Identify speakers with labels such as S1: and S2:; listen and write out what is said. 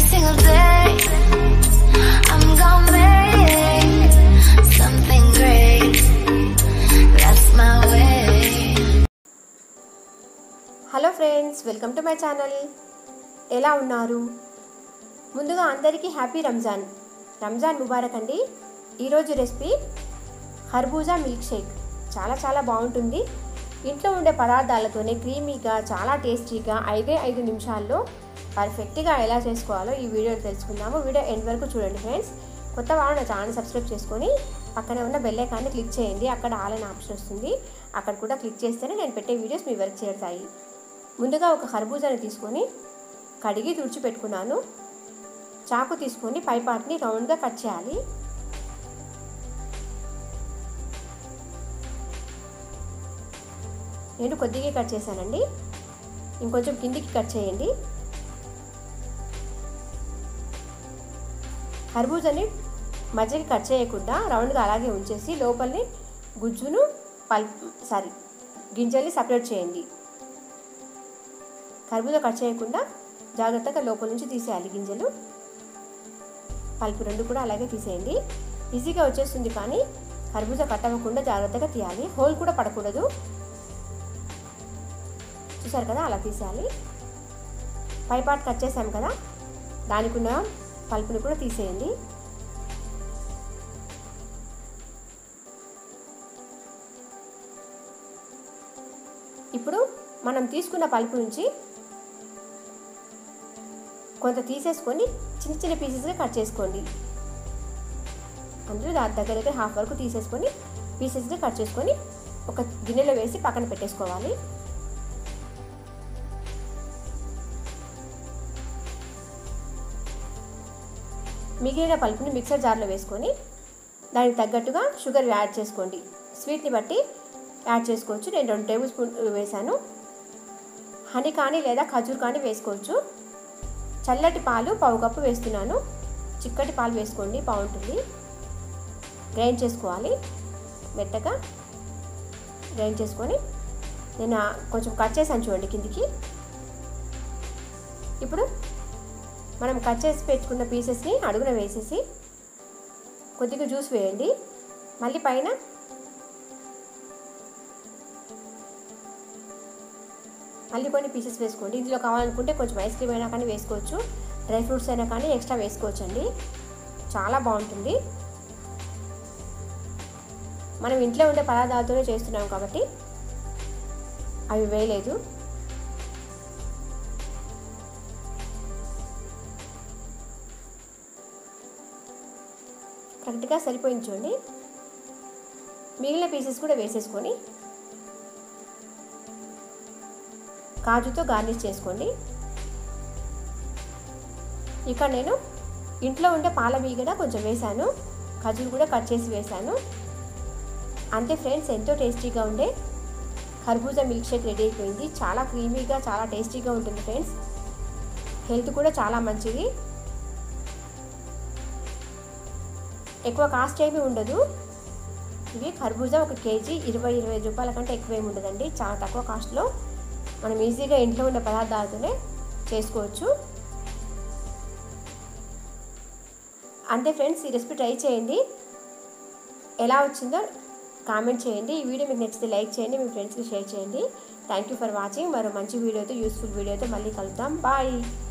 S1: single day. I'm gonna make something great. That's my way.
S2: Hello friends welcome to my channel ఎలా ఉన్నారు ముందుగా అందరికీ happy Ramzan Ramzan Mubarak అండి ఈరోజు రెసిపీ ఖర్బూజా మిల్క్ షేక్ చాలా చాలా బాగుంటుంది ఇంట్లో ఉండే పదార్థాలతోనే క్రీమీగా చాలా టేస్టీగా ఐదే ఐదు నిమిషాల్లో పర్ఫెక్ట్గా ఎలా చేసుకోవాలో ఈ వీడియోలో తెలుసుకుందాము వీడియో ఎండ్ వరకు చూడండి ఫ్రెండ్స్ కొత్త వాళ్ళు నా ఛానల్ సబ్స్క్రైబ్ చేసుకొని పక్కనే ఉన్న బెల్ ఐకాన్ని క్లిక్ చేయండి అక్కడ ఆల్ అనే ఆప్షన్ వస్తుంది అక్కడ కూడా క్లిక్ చేస్తేనే నేను పెట్టే వీడియోస్ మీ వరకు చేరుతాయి ముందుగా ఒక ఖర్బూజాని తీసుకొని కడిగి తుడిచిపెట్టుకున్నాను చాకు తీసుకొని పై పార్ట్ని రౌండ్గా కట్ చేయాలి నేను కొద్దిగా కట్ చేశానండి ఇంకొంచెం కిందికి కట్ చేయండి కర్బూజాని మధ్యకి కట్ చేయకుండా రౌండ్గా అలాగే ఉంచేసి లోపలిని గుజ్జును పల్ప్ సారీ గింజల్ని సపరేట్ చేయండి కర్బూజా కట్ చేయకుండా జాగ్రత్తగా లోపల నుంచి తీసేయాలి గింజలు పల్పు రెండు కూడా అలాగే తీసేయండి ఈజీగా వచ్చేస్తుంది కానీ కర్బూజా కట్ అవ్వకుండా జాగ్రత్తగా తీయాలి హోల్ కూడా పడకూడదు చూసారు కదా అలా తీసేయాలి పై పార్ట్ కట్ చేసాం కదా దానికి ఉన్న పల్పుని కూడా తీసేయండి ఇప్పుడు మనం తీసుకున్న పల్పు నుంచి కొంత తీసేసుకొని చిన్న చిన్న పీసెస్గా కట్ చేసుకోండి అందులో దాని దగ్గర దగ్గర హాఫ్ వరకు తీసేసుకొని పీసెస్గా కట్ చేసుకొని ఒక గిన్నెలో వేసి పక్కన పెట్టేసుకోవాలి మిగిలిన పల్పుని మిక్సర్ జార్లో వేసుకొని దానికి తగ్గట్టుగా షుగర్ యాడ్ చేసుకోండి స్వీట్ని బట్టి యాడ్ చేసుకోవచ్చు నేను రెండు టేబుల్ స్పూన్ వేసాను హనీ కానీ లేదా ఖజూర్ కానీ వేసుకోవచ్చు చల్లటి పాలు పావు కప్పు వేస్తున్నాను చిక్కటి పాలు వేసుకోండి బాగుంటుంది గ్రైండ్ చేసుకోవాలి మెత్తగా గ్రైండ్ చేసుకొని నేను కొంచెం కట్ చేసాను చూడండి కిందికి ఇప్పుడు మనం కట్ చేసి పెట్టుకున్న పీసెస్ని అడుగున వేసేసి కొద్దిగా జ్యూస్ వేయండి మళ్ళీ పైన మళ్ళీ కొన్ని పీసెస్ వేసుకోండి ఇందులో కావాలనుకుంటే కొంచెం ఐస్ క్రీమ్ అయినా కానీ వేసుకోవచ్చు డ్రై ఫ్రూట్స్ అయినా కానీ ఎక్స్ట్రా వేసుకోవచ్చు అండి చాలా బాగుంటుంది మనం ఇంట్లో ఉండే పదార్థాలతోనే చేస్తున్నాం కాబట్టి అవి వేయలేదు కరెక్ట్గా సరిపోయింది చూడండి మిగిలిన పీసెస్ కూడా వేసేసుకొని కాజుతో గార్నిష్ చేసుకోండి ఇక్కడ నేను ఇంట్లో ఉండే పాల మీగడ కొంచెం వేశాను ఖజూరు కూడా కట్ చేసి వేశాను అంతే ఫ్రెండ్స్ ఎంతో టేస్టీగా ఉండే ఖర్బూజా మిల్క్ షేక్ రెడీ అయిపోయింది చాలా క్రీమీగా చాలా టేస్టీగా ఉంటుంది ఫ్రెండ్స్ హెల్త్ కూడా చాలా మంచిది ఎక్కువ కాస్ట్ ఏమీ ఉండదు ఇవి ఖర్బూజా ఒక కేజీ ఇరవై ఇరవై ఐదు రూపాయల కంటే ఎక్కువ ఏమి ఉండదండి చాలా తక్కువ కాస్ట్లో మనం ఈజీగా ఇంట్లో ఉండే పదార్థాలతోనే చేసుకోవచ్చు అంతే ఫ్రెండ్స్ ఈ రెసిపీ ట్రై చేయండి ఎలా వచ్చిందో కామెంట్ చేయండి ఈ వీడియో మీకు నచ్చితే లైక్ చేయండి మీ ఫ్రెండ్స్కి షేర్ చేయండి థ్యాంక్ యూ ఫర్ వాచింగ్ మరో మంచి వీడియోతో యూస్ఫుల్ వీడియోతో మళ్ళీ కలుద్దాం బాయ్